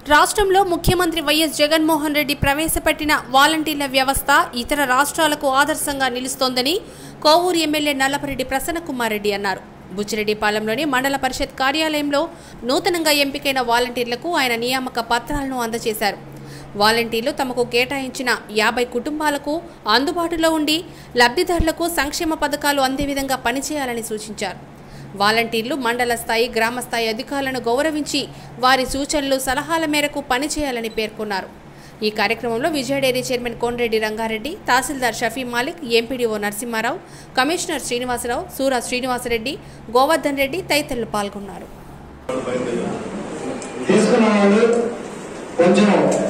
రాష్ట్రంలో ముఖ్యమంత్రి వైఎస్ జగన్మోహన్ రెడ్డి ప్రవేశపెట్టిన వాలంటీర్ల వ్యవస్థ ఇతర రాష్ట్రాలకు ఆదర్శంగా నిలుస్తోందని కోవూరు ఎమ్మెల్యే నల్లపరెడ్డి ప్రసన్నకుమార్ రెడ్డి అన్నారు బుచ్చిరెడ్డిపాలెంలోని మండల పరిషత్ కార్యాలయంలో నూతనంగా ఎంపికైన వాలంటీర్లకు ఆయన నియామక పత్రాలను అందజేశారు వాలంటీర్లు తమకు కేటాయించిన యాభై కుటుంబాలకు అందుబాటులో ఉండి లబ్ధిదారులకు సంక్షేమ పథకాలు అందే విధంగా పనిచేయాలని సూచించారు వాలంటీర్లు మండల స్థాయి గ్రామ స్థాయి అధికారులను గౌరవించి వారి సూచనలు సలహాల మేరకు పనిచేయాలని పేర్కొన్నారు ఈ కార్యక్రమంలో విజయ డైరీ చైర్మన్ కోనరెడ్డి రంగారెడ్డి తహసీల్దార్ షఫీ మాలిక్ ఎంపీడీఓ నరసింహారావు కమిషనర్ శ్రీనివాసరావు సూర శ్రీనివాసరెడ్డి గోవర్ధన్ రెడ్డి తదితరులు పాల్గొన్నారు తీసుకున్న వాళ్ళు కొంచెం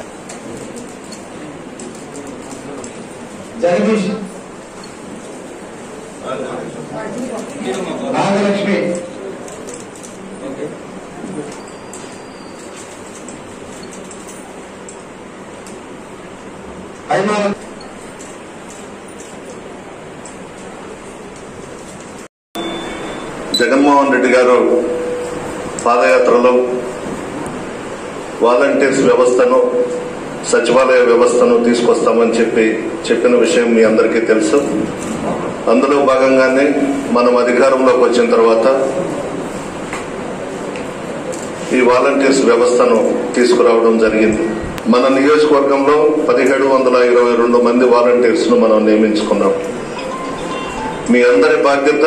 జగదీష్ నాగలక్ష్మి అయినా జగన్మోహన్ రెడ్డి గారు పాదయాత్రలో వాలంటీర్స్ వ్యవస్థను సచివాలయ వ్యవస్థను తీసుకొస్తామని చెప్పి చెప్పిన విషయం మీ అందరికీ తెలుసు అందులో భాగంగానే మనం అధికారంలోకి వచ్చిన తర్వాత ఈ వాలంటీర్స్ వ్యవస్థను తీసుకురావడం జరిగింది మన నియోజకవర్గంలో పదిహేడు వందల ఇరవై రెండు మంది వాలంటీర్స్ ను మనం నియమించుకున్నాం మీ అందరి బాధ్యత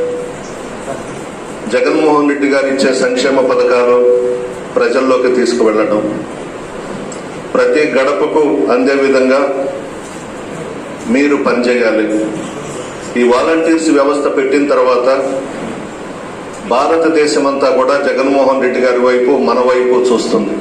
జగన్మోహన్ రెడ్డి గారు ఇచ్చే సంక్షేమ పథకాలు ప్రజల్లోకి తీసుకువెళ్ళడం ప్రతి గడపకు అందే విధంగా మీరు పనిచేయాలి ఈ వాలంటీర్స్ వ్యవస్థ పెట్టిన తర్వాత భారతదేశం అంతా కూడా జగన్మోహన్ రెడ్డి గారి వైపు మన వైపు చూస్తుంది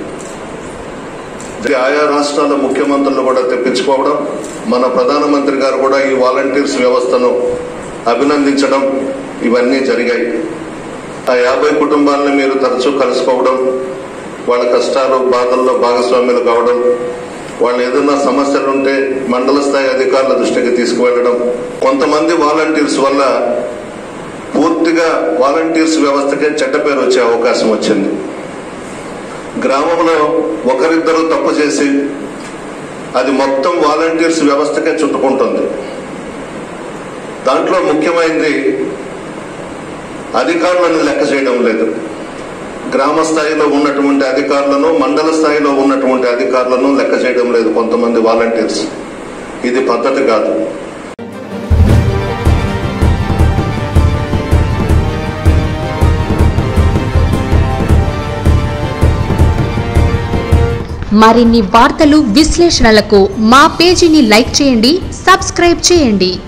ఆయా రాష్ట్రాల ముఖ్యమంత్రులు కూడా తెప్పించుకోవడం మన ప్రధానమంత్రి గారు కూడా ఈ వాలంటీర్స్ వ్యవస్థను అభినందించడం ఇవన్నీ జరిగాయి ఆ యాభై కుటుంబాలను మీరు తరచూ కలుసుకోవడం వాళ్ళ కష్టాలు బాధల్లో భాగస్వామ్యులు కావడం వాళ్ళు ఏదైనా సమస్యలు ఉంటే మండల స్థాయి అధికారుల దృష్టికి తీసుకువెళ్ళడం కొంతమంది వాలంటీర్స్ వల్ల పూర్తిగా వాలంటీర్స్ వ్యవస్థకే చెడ్డ పేరు వచ్చే అవకాశం వచ్చింది గ్రామంలో ఒకరిద్దరు తప్పు చేసి అది మొత్తం వాలంటీర్స్ వ్యవస్థకే చుట్టుకుంటుంది దాంట్లో ముఖ్యమైనది అధికారులను లెక్క చేయడం లేదు గ్రామ స్థాయిలో ఉన్నటువంటి అధికారులను మండల స్థాయిలో ఉన్నటువంటి అధికారులను లెక్క చేయడం లేదు కొంతమంది వాలంటీర్స్ ఇది పద్ధతి కాదు మరిన్ని వార్తలు విశ్లేషణలకు మా పేజీని లైక్ చేయండి సబ్స్క్రైబ్ చేయండి